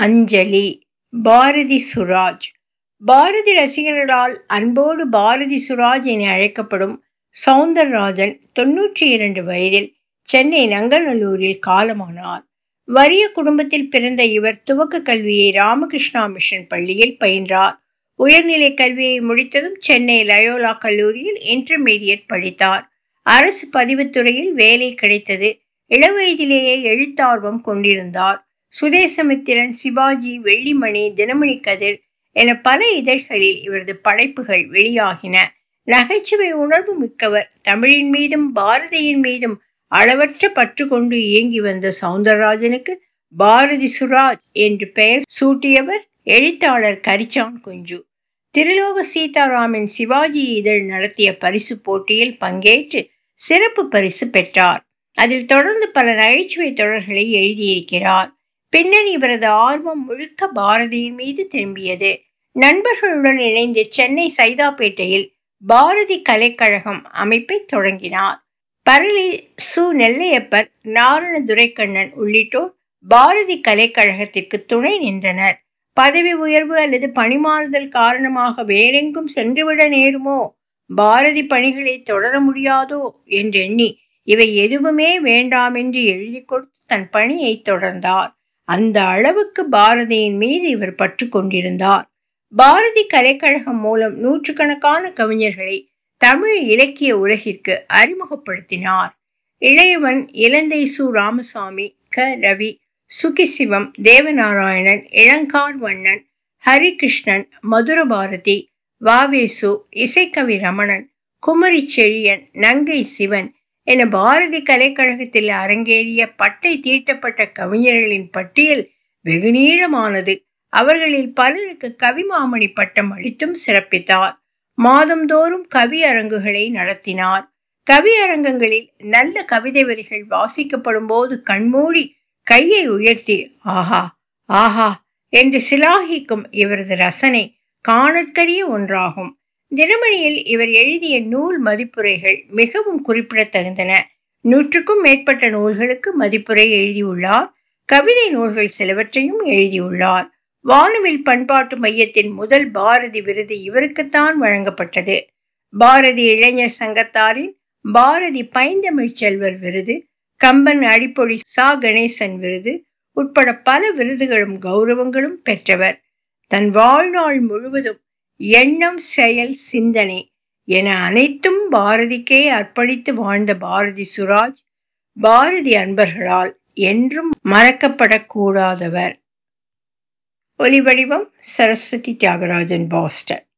அஞ்சலி பாரதி சுராஜ் பாரதி ரசிகர்களால் அன்போடு பாரதி சுராஜ் என அழைக்கப்படும் சௌந்தரராஜன் தொன்னூற்றி இரண்டு வயதில் சென்னை நங்கநல்லூரில் காலமானார் வறிய குடும்பத்தில் பிறந்த இவர் துவக்க கல்வியை ராமகிருஷ்ணா மிஷன் பள்ளியில் பயின்றார் உயர்நிலை கல்வியை முடித்ததும் சென்னை லயோலா கல்லூரியில் இன்டர்மீடியட் படித்தார் அரசு பதிவுத்துறையில் வேலை கிடைத்தது இளவயதிலேயே எழுத்தார்வம் கொண்டிருந்தார் சுதேசமித்திரன் சிவாஜி வெள்ளிமணி தினமணி கதிர் என பல இதழ்களில் இவரது படைப்புகள் வெளியாகின நகைச்சுவை உணர்வு மிக்கவர் தமிழின் மீதும் பாரதியின் மீதும் அளவற்ற பற்று கொண்டு இயங்கி வந்த சவுந்தரராஜனுக்கு பாரதி சுராஜ் என்று பெயர் சூட்டியவர் எழுத்தாளர் கரிச்சான் குஞ்சு திருலோக சீதாராமின் சிவாஜி இதழ் நடத்திய பரிசு போட்டியில் பங்கேற்று சிறப்பு பரிசு பெற்றார் அதில் தொடர்ந்து பல நகைச்சுவை தொடர்களை எழுதியிருக்கிறார் பின்னர் இவரது ஆர்வம் முழுக்க பாரதியின் மீது திரும்பியது நண்பர்களுடன் இணைந்து சென்னை சைதாப்பேட்டையில் பாரதி கலைக்கழகம் அமைப்பை தொடங்கினார் பரளி சு நெல்லையப்பர் நாரண துரைக்கண்ணன் உள்ளிட்டோர் பாரதி கலைக்கழகத்திற்கு துணை நின்றனர் பதவி உயர்வு அல்லது பணிமாறுதல் காரணமாக வேறெங்கும் சென்றுவிட நேருமோ பாரதி பணிகளை தொடர முடியாதோ என்றெண்ணி இவை எதுவுமே வேண்டாம் என்று எழுதி கொடுத்து தன் பணியை தொடர்ந்தார் அந்த அளவுக்கு பாரதியின் மீது இவர் பற்று கொண்டிருந்தார் பாரதி கலைக்கழகம் மூலம் நூற்றுக்கணக்கான கவிஞர்களை தமிழ் இலக்கிய உலகிற்கு அறிமுகப்படுத்தினார் இளையவன் இலந்தை சு ராமசாமி க ரவி சுகிசிவம் தேவநாராயணன் இளங்கார் வண்ணன் ஹரிகிருஷ்ணன் மதுரபாரதி வாவேசு இசைக்கவி ரமணன் குமரி செழியன் நங்கை சிவன் என பாரதி கலைக்கழகத்தில் அரங்கேறிய பட்டை தீட்டப்பட்ட கவிஞர்களின் பட்டியல் வெகு நீளமானது அவர்களில் பலருக்கு கவிமாமணி பட்டம் அளித்தும் சிறப்பித்தார் மாதந்தோறும் கவி அரங்குகளை நடத்தினார் கவி அரங்கங்களில் நல்ல கவிதை வரிகள் வாசிக்கப்படும் போது கண்மூடி கையை உயர்த்தி ஆஹா ஆஹா என்று சிலாகிக்கும் இவரது ரசனை காணற்கரிய ஒன்றாகும் தினமணியில் இவர் எழுதிய நூல் மதிப்புரைகள் மிகவும் குறிப்பிடத்தகுந்தன நூற்றுக்கும் மேற்பட்ட நூல்களுக்கு மதிப்புரை எழுதியுள்ளார் கவிதை நூல்கள் சிலவற்றையும் எழுதியுள்ளார் வானவில் பண்பாட்டு மையத்தின் முதல் பாரதி விருது இவருக்குத்தான் வழங்கப்பட்டது பாரதி இளைஞர் சங்கத்தாரின் பாரதி பைந்தமிழ் செல்வர் விருது கம்பன் அடிப்பொடி சா கணேசன் விருது உட்பட பல விருதுகளும் கௌரவங்களும் பெற்றவர் தன் வாழ்நாள் முழுவதும் எண்ணம் செயல் சிந்தனை என அனைத்தும் பாரதிக்கே அர்ப்பணித்து வாழ்ந்த பாரதி சுராஜ் பாரதி அன்பர்களால் என்றும் மறக்கப்படக்கூடாதவர் ஒலிவடிவம் சரஸ்வதி தியாகராஜன் பாஸ்டன்